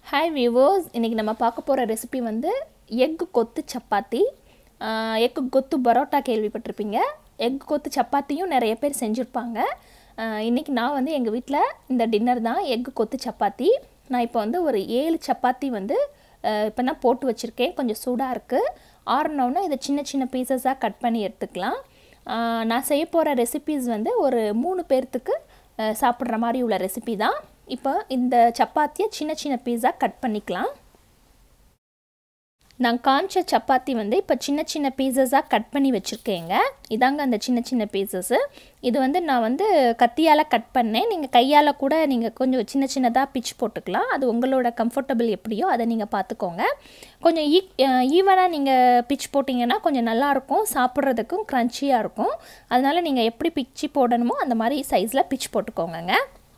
hi viewers இன்றைக்கி நம்ம பார்க்க போகிற ரெசிபி வந்து எக் கொத்து சப்பாத்தி எக் கொத்து பரோட்டா கேள்விப்பட்டிருப்பீங்க எக் கொத்து சப்பாத்தியும் நிறைய பேர் செஞ்சுருப்பாங்க இன்றைக்கி நான் வந்து எங்கள் வீட்டில் இந்த டின்னர் தான் எக் கொத்து சப்பாத்தி நான் இப்போ வந்து ஒரு ஏழு சப்பாத்தி வந்து இப்போ நான் போட்டு வச்சுருக்கேன் கொஞ்சம் சூடாக இருக்குது ஆறுனோன்னு இதை சின்ன சின்ன பீசஸாக கட் பண்ணி எடுத்துக்கலாம் நான் செய்ய போகிற ரெசிபீஸ் வந்து ஒரு மூணு பேர்த்துக்கு சாப்பிட்ற மாதிரி உள்ள ரெசிபி தான் இப்போ இந்த சப்பாத்தியை சின்ன சின்ன பீஸாக கட் பண்ணிக்கலாம் நான் காஞ்ச சப்பாத்தி வந்து இப்போ சின்ன சின்ன பீசஸாக கட் பண்ணி வச்சுருக்கேங்க இதாங்க அந்த சின்ன சின்ன பீசஸ்ஸு இது வந்து நான் வந்து கத்தியால் கட் பண்ணேன் நீங்கள் கையால் கூட நீங்கள் கொஞ்சம் சின்ன சின்னதாக பிச் போட்டுக்கலாம் அது உங்களோட கம்ஃபர்டபுள் எப்படியோ அதை நீங்கள் பார்த்துக்கோங்க கொஞ்சம் ஈ ஈவனாக நீங்கள் பிச் போட்டிங்கன்னா கொஞ்சம் நல்லாயிருக்கும் சாப்பிட்றதுக்கும் க்ரன்ச்சியாக இருக்கும் அதனால் நீங்கள் எப்படி பிச்சு போடணுமோ அந்த மாதிரி சைஸில் பிச் போட்டுக்கோங்கங்க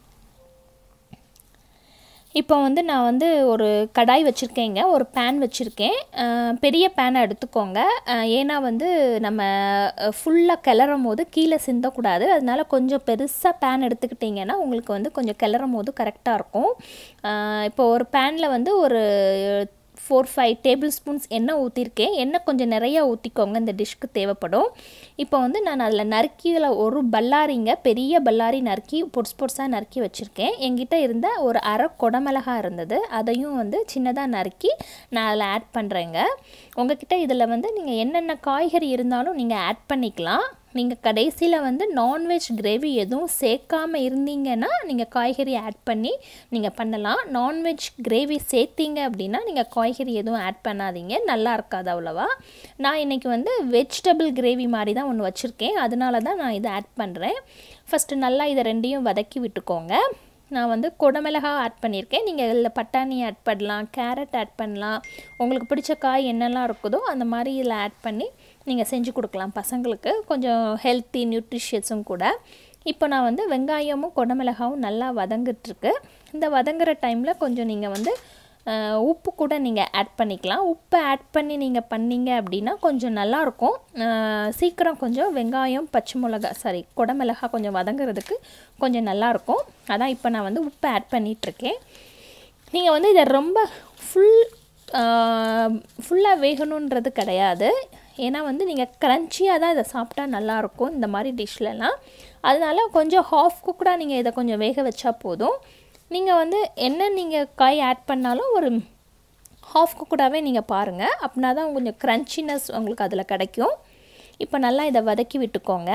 இப்போ வந்து நான் வந்து ஒரு கடாய் வச்சுருக்கேங்க ஒரு பேன் வச்சுருக்கேன் பெரிய பேனை எடுத்துக்கோங்க ஏன்னா வந்து நம்ம ஃபுல்லாக கிளறும் போது கீழே சிந்தக்கூடாது அதனால கொஞ்சம் பெருசாக பேன் எடுத்துக்கிட்டிங்கன்னா உங்களுக்கு வந்து கொஞ்சம் கிளறும் போது கரெக்டாக இருக்கும் இப்போ ஒரு பேனில் வந்து ஒரு ஃபோர் ஃபைவ் டேபிள் ஸ்பூன்ஸ் எண்ணெய் ஊற்றிருக்கேன் எண்ணெய் கொஞ்சம் நிறையா ஊற்றிக்கோங்க இந்த டிஷ்க்கு தேவைப்படும் இப்போ வந்து நான் அதில் நறுக்கியில் ஒரு பல்லாரிங்க பெரிய பல்லாரி நறுக்கி பொட்ஸ் பொட்ஸாக நறுக்கி வச்சுருக்கேன் என்கிட்ட இருந்த ஒரு அரை கொடமிளகா இருந்தது அதையும் வந்து சின்னதாக நறுக்கி நான் அதில் ஆட் பண்ணுறேங்க உங்ககிட்ட இதில் வந்து நீங்கள் என்னென்ன காய்கறி இருந்தாலும் நீங்கள் ஆட் பண்ணிக்கலாம் நீங்கள் கடைசியில் வந்து நான்வெஜ் கிரேவி எதுவும் சேர்க்காமல் இருந்தீங்கன்னா நீங்கள் காய்கறி ஆட் பண்ணி நீங்கள் பண்ணலாம் நான்வெஜ் கிரேவி சேர்த்தீங்க அப்படின்னா நீங்கள் காய்கறி எதுவும் ஆட் பண்ணாதீங்க நல்லா இருக்காது அவ்வளோவா நான் இன்றைக்கி வந்து வெஜிடபிள் கிரேவி மாதிரி தான் ஒன்று வச்சுருக்கேன் அதனால தான் நான் இதை ஆட் பண்ணுறேன் ஃபஸ்ட்டு நல்லா இதை ரெண்டையும் வதக்கி விட்டுக்கோங்க நான் வந்து குடமிளகா ஆட் பண்ணியிருக்கேன் நீங்கள் இதில் பட்டாணி ஆட் பண்ணலாம் கேரட் ஆட் பண்ணலாம் உங்களுக்கு பிடிச்ச காய் என்னெல்லாம் இருக்குதோ அந்த மாதிரி இதில் ஆட் பண்ணி நீங்கள் செஞ்சு கொடுக்கலாம் பசங்களுக்கு கொஞ்சம் ஹெல்த்தி நியூட்ரிஷியஸும் கூட இப்போ நான் வந்து வெங்காயமும் குடமிளகாவும் நல்லா வதங்கிட்டுருக்கு இந்த வதங்குற டைமில் கொஞ்சம் நீங்கள் வந்து உப்பு கூட நீங்கள் ஆட் பண்ணிக்கலாம் உப்பை ஆட் பண்ணி நீங்கள் பண்ணீங்க அப்படின்னா கொஞ்சம் நல்லாயிருக்கும் சீக்கிரம் கொஞ்சம் வெங்காயம் பச்சை மிளகா சாரி குடமிளகா கொஞ்சம் வதங்குறதுக்கு கொஞ்சம் நல்லாயிருக்கும் அதான் இப்போ நான் வந்து உப்பை ஆட் பண்ணிகிட்ருக்கேன் நீங்கள் வந்து இதை ரொம்ப ஃபுல் ஃபுல்லாக வேகணுன்றது கிடையாது ஏன்னா வந்து நீங்கள் க்ரன்ச்சியாக தான் இதை சாப்பிட்டா நல்லாயிருக்கும் இந்த மாதிரி டிஷ்லலாம் அதனால கொஞ்சம் ஹாஃப் குக்கடாக நீங்கள் இதை கொஞ்சம் வேக வச்சா போதும் நீங்கள் வந்து என்ன நீங்கள் காய் ஆட் பண்ணாலும் ஒரு ஹாஃப் குக்கடாகவே நீங்கள் பாருங்கள் அப்படின்னா தான் கொஞ்சம் க்ரன்ச்சினஸ் உங்களுக்கு அதில் கிடைக்கும் இப்போ நல்லா இதை வதக்கி விட்டுக்கோங்க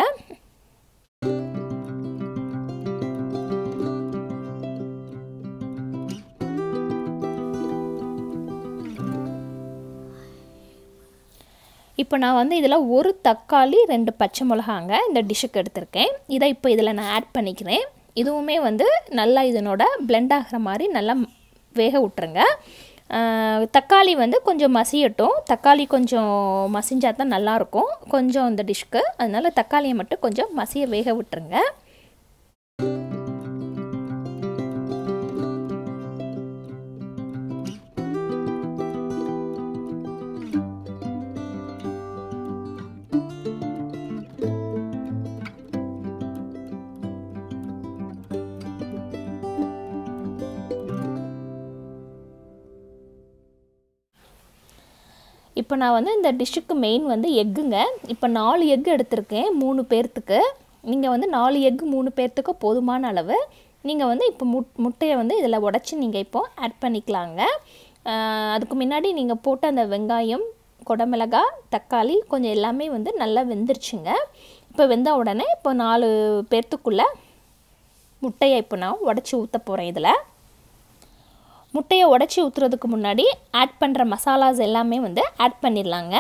இப்போ நான் வந்து இதில் ஒரு தக்காளி ரெண்டு பச்சை மிளகாங்க இந்த டிஷ்ஷுக்கு எடுத்திருக்கேன் இதை இப்போ இதில் நான் ஆட் பண்ணிக்கிறேன் இதுவுமே வந்து நல்லா இதனோட பிளெண்ட் ஆகிற மாதிரி நல்லா வேக விட்ருங்க தக்காளி வந்து கொஞ்சம் மசியட்டும் தக்காளி கொஞ்சம் மசிஞ்சால் தான் நல்லாயிருக்கும் கொஞ்சம் இந்த டிஷ்க்கு அதனால் தக்காளியை மட்டும் கொஞ்சம் மசிய வேக விட்டுருங்க இப்போ நான் வந்து இந்த டிஷ்ஷுக்கு மெயின் வந்து எக்குங்க இப்போ நாலு எக்கு எடுத்திருக்கேன் மூணு பேர்த்துக்கு நீங்கள் வந்து நாலு எக்கு மூணு பேர்த்துக்கு போதுமான அளவு நீங்கள் வந்து இப்போ முட் முட்டையை வந்து இதில் உடச்சி நீங்கள் இப்போது ஆட் பண்ணிக்கலாங்க அதுக்கு முன்னாடி நீங்கள் போட்ட அந்த வெங்காயம் குடமிளகா தக்காளி கொஞ்சம் எல்லாமே வந்து நல்லா வெந்துருச்சுங்க இப்போ வெந்த உடனே இப்போ நாலு பேர்த்துக்குள்ளே முட்டையை இப்போ நான் உடச்சி ஊற்ற போகிறேன் இதில் முட்டையை உடச்சி ஊற்றுறதுக்கு முன்னாடி ஆட் பண்ணுற மசாலாஸ் எல்லாமே வந்து ஆட் பண்ணிடலாங்க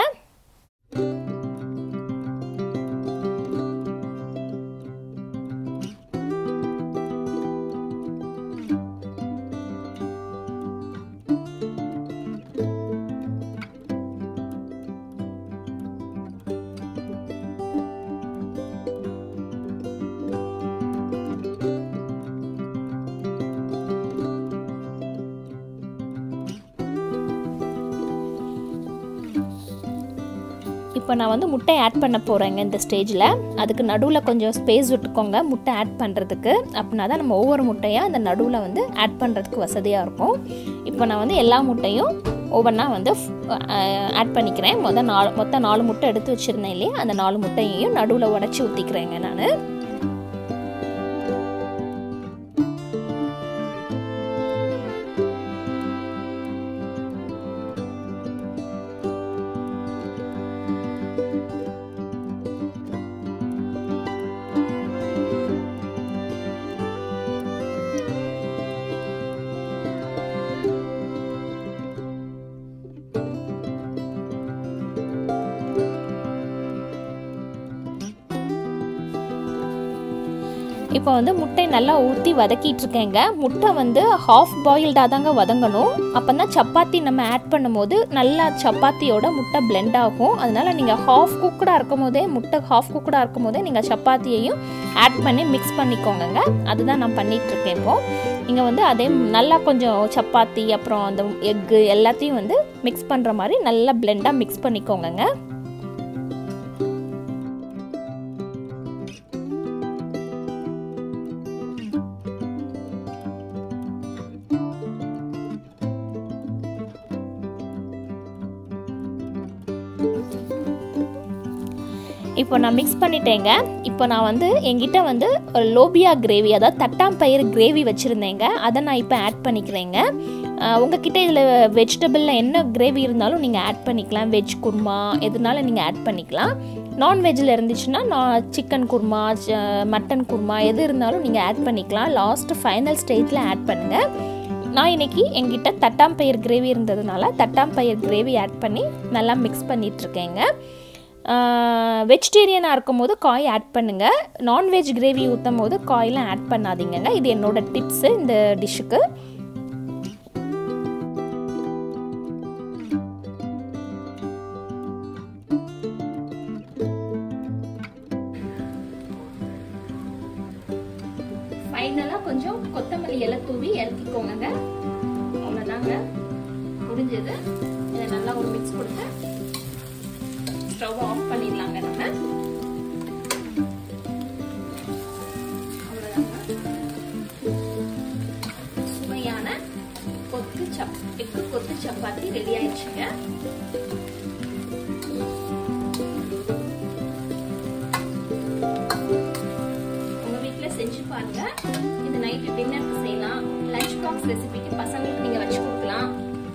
இப்போ நான் வந்து முட்டை ஆட் பண்ண போகிறேங்க இந்த ஸ்டேஜில் அதுக்கு நடுவில் கொஞ்சம் ஸ்பேஸ் விட்டுக்கோங்க முட்டை ஆட் பண்ணுறதுக்கு அப்படின்னா தான் நம்ம ஒவ்வொரு முட்டையாக அந்த நடுவில் வந்து ஆட் பண்ணுறதுக்கு வசதியாக இருக்கும் இப்போ நான் வந்து எல்லா முட்டையும் ஒவ்வொன்றா வந்து ஆட் பண்ணிக்கிறேன் மொதல் நாலு மொத்தம் நாலு முட்டை எடுத்து வச்சுருந்தேன் இல்லையா அந்த நாலு முட்டையையும் நடுவில் உடச்சி ஊற்றிக்கிறேங்க நான் இப்போ வந்து முட்டை நல்லா ஊற்றி வதக்கிட்டு இருக்கேங்க முட்டை வந்து ஹாஃப் பாயில்டாக தாங்க வதங்கணும் அப்போ தான் சப்பாத்தி நம்ம ஆட் பண்ணும்போது நல்லா சப்பாத்தியோட முட்டை பிளெண்ட் ஆகும் அதனால நீங்கள் ஹாஃப் குக்கடாக இருக்கும் போதே முட்டை ஹாஃப் குக்கடாக இருக்கும் போதே நீங்கள் சப்பாத்தியையும் ஆட் பண்ணி மிக்ஸ் பண்ணிக்கோங்கங்க அதுதான் நான் பண்ணிகிட்ருக்கேன் இப்போது நீங்கள் வந்து அதே நல்லா கொஞ்சம் சப்பாத்தி அப்புறம் அந்த எக்கு எல்லாத்தையும் வந்து மிக்ஸ் பண்ணுற மாதிரி நல்லா பிளெண்டாக மிக்ஸ் பண்ணிக்கோங்கங்க இப்போ நான் மிக்ஸ் பண்ணிட்டேங்க இப்போ நான் வந்து எங்கிட்ட வந்து லோபியா கிரேவி அதாவது தட்டாம்பயிறு கிரேவி வச்சுருந்தேங்க அதை நான் இப்போ ஆட் பண்ணிக்கிறேங்க உங்ககிட்ட இதில் வெஜிடபிளில் என்ன கிரேவி இருந்தாலும் நீங்கள் ஆட் பண்ணிக்கலாம் வெஜ் குருமா எதுனால நீங்கள் ஆட் பண்ணிக்கலாம் நான்வெஜ்ஜில் இருந்துச்சுன்னா நான் சிக்கன் குருமா மட்டன் குருமா எது இருந்தாலும் நீங்கள் ஆட் பண்ணிக்கலாம் லாஸ்ட்டு ஃபைனல் ஸ்டேஜில் ஆட் பண்ணுங்கள் நான் இன்றைக்கி எங்கிட்ட தட்டாம்பயிர் கிரேவி இருந்ததுனால தட்டாம்பயிர் கிரேவி ஆட் பண்ணி நல்லா மிக்ஸ் பண்ணிகிட்ருக்கேங்க வெஜிடேரியனாக இருக்கும் போது காய் ஆட் பண்ணுங்கள் நான்வெஜ் கிரேவி ஊற்றும் போது காயெலாம் ஆட் பண்ணாதீங்கங்க இது என்னோட டிப்ஸு இந்த டிஷ்ஷுக்கு ஃபைனலாக கொஞ்சம் கொத்தமல்லி இலை தூவி இறக்கிக்கோங்க அவ்வளோதாங்க முடிஞ்சது இதை நல்லா ஒரு மிக்ஸ் கொடுத்து ஸ்டவ் ஆஃப் பண்ணிடலாங்க நம்ம சுவையான கொத்து சப் எக்கு கொத்து சப்பாத்தி ரெடி ஆயிடுச்சுங்க உங்க வீட்டுல செஞ்சு பாருங்க இது நைட்டு டின்னருக்கு செய்யலாம் லஞ்ச் பாக்ஸ் ரெசிபிக்கு பசங்களுக்கு நீங்க வச்சு கொடுக்கலாம்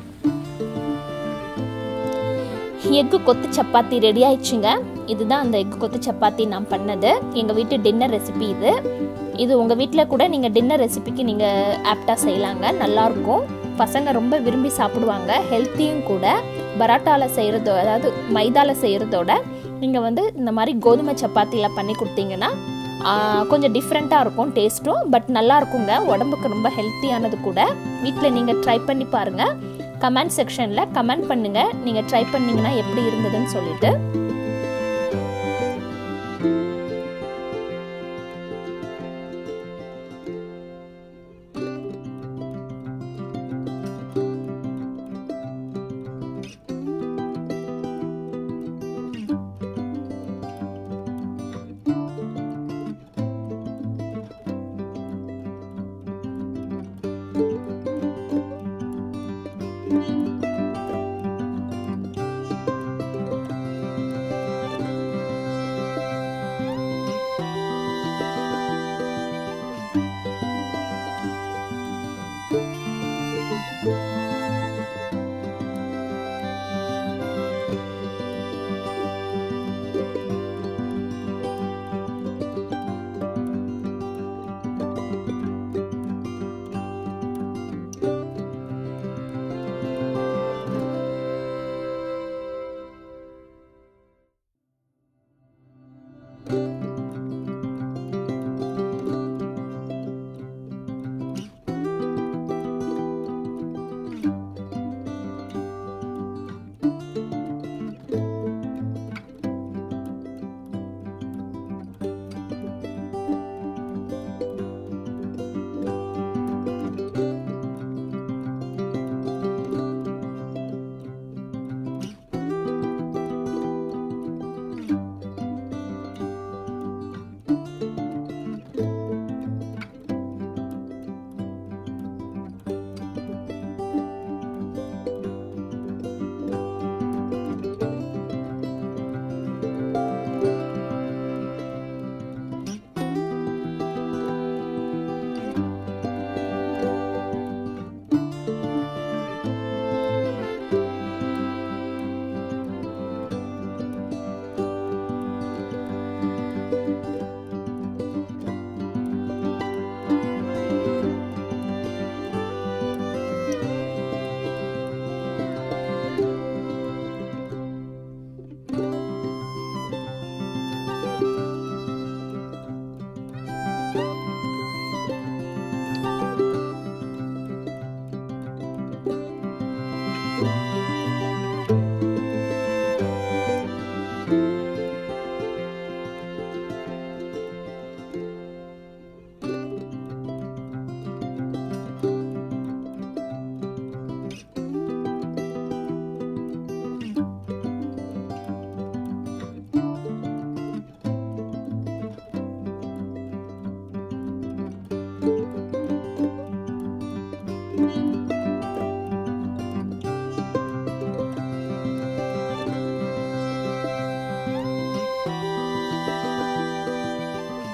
எக்கு கொத்து சப்பாத்தி ரெடி ஆயிடுச்சுங்க இதுதான் அந்த எக்கு கொத்து சப்பாத்தி நான் பண்ணது எங்கள் வீட்டு டின்னர் ரெசிபி இது இது உங்கள் வீட்டில் கூட நீங்கள் டின்னர் ரெசிபிக்கு நீங்கள் ஆப்டாக செய்யலாங்க நல்லாயிருக்கும் பசங்க ரொம்ப விரும்பி சாப்பிடுவாங்க ஹெல்த்தியும் கூட பராட்டாவில் செய்கிறதோ அதாவது மைதாவில் செய்கிறதோட நீங்கள் வந்து இந்த மாதிரி கோதுமை சப்பாத்தியில் பண்ணி கொடுத்தீங்கன்னா கொஞ்சம் டிஃப்ரெண்ட்டாக இருக்கும் டேஸ்ட்டும் பட் நல்லா இருக்குங்க உடம்புக்கு ரொம்ப ஹெல்த்தியானது கூட வீட்டில் நீங்கள் ட்ரை பண்ணி பாருங்கள் கமெண்ட் செக்ஷனில் கமெண்ட் பண்ணுங்கள் நீங்கள் ட்ரை பண்ணிங்கன்னா எப்படி இருந்ததுன்னு சொல்லிட்டு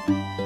பண்ணுங்கள்